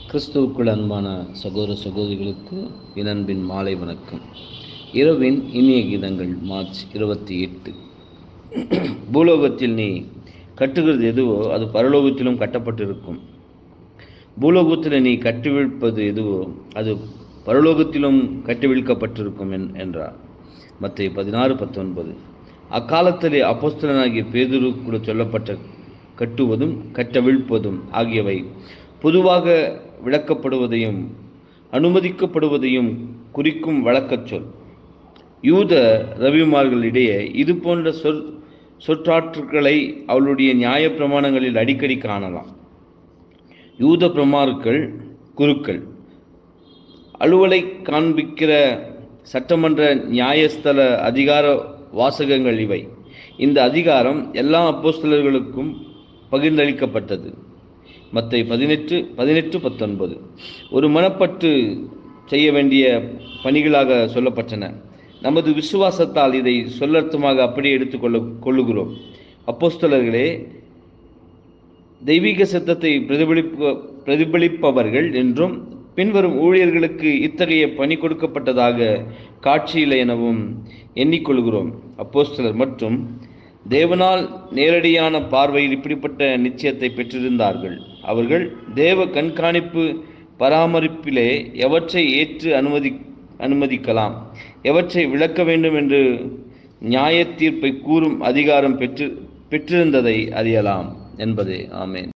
கிறிஸ்துவுக்குள் அன்பான சகோதர சகோதரிகளுக்கு என் அன்பின் மாலை வணக்கம் இரவின் இனிய கீதங்கள் மார்ச் இருபத்தி எட்டு பூலோகத்தில் நீ கட்டுகிறது எதுவோ அது பரலோகத்திலும் கட்டப்பட்டிருக்கும் பூலோகத்தில் நீ கட்டிவிழ்ப்பது எதுவோ அது பரலோகத்திலும் கட்டிவிழ்க்கப்பட்டிருக்கும் என் என்றார் மத்திய பதினாறு பத்தொன்பது அக்காலத்திலே அப்போஸ்தலனாகிய பேதுரு கூட சொல்லப்பட்ட கட்டுவதும் கட்டவிழ்ப்பதும் ஆகியவை பொதுவாக விளக்கப்படுவதையும் அனுமதிக்கப்படுவதையும் குறிக்கும் வழக்கச் சொல் யூத ரவிமார்களிடையே இது போன்ற சொற் சொற்றாற்றுக்களை அவளுடைய நியாய பிரமாணங்களில் அடிக்கடி காணலாம் யூத பிரமாருக்கள் குருக்கள் அலுவலை காண்பிக்கிற சட்டமன்ற நியாயஸ்தல அதிகார வாசகங்கள் இவை இந்த அதிகாரம் எல்லா அப்போஸ்தலர்களுக்கும் பகிர்ந்தளிக்கப்பட்டது மத்தை பதினெட்டு பதினெட்டு பத்தொன்பது ஒரு மனப்பட்டு செய்ய வேண்டிய பணிகளாக சொல்லப்பட்டன நமது விசுவாசத்தால் இதை சொல்லர்த்தமாக அப்படியே எடுத்துக்கொள்ள கொள்ளுகிறோம் அப்போஸ்தலர்களே தெய்வீக சித்தத்தை பிரதிபலிப்ப பிரதிபலிப்பவர்கள் என்றும் பின்வரும் ஊழியர்களுக்கு இத்தகைய பணி கொடுக்கப்பட்டதாக காட்சியில்லை எனவும் எண்ணிக்கொள்கிறோம் அப்போஸ்தலர் மற்றும் தேவனால் நேரடியான பார்வையில் இப்படிப்பட்ட நிச்சயத்தை பெற்றிருந்தார்கள் அவர்கள் தேவ கண்காணிப்பு பராமரிப்பிலே எவற்றை ஏற்று அனுமதி அனுமதிக்கலாம் எவற்றை விளக்க வேண்டும் என்று நியாய தீர்ப்பை கூறும் அதிகாரம் பெற்று பெற்றிருந்ததை அறியலாம் என்பதே ஆமேன்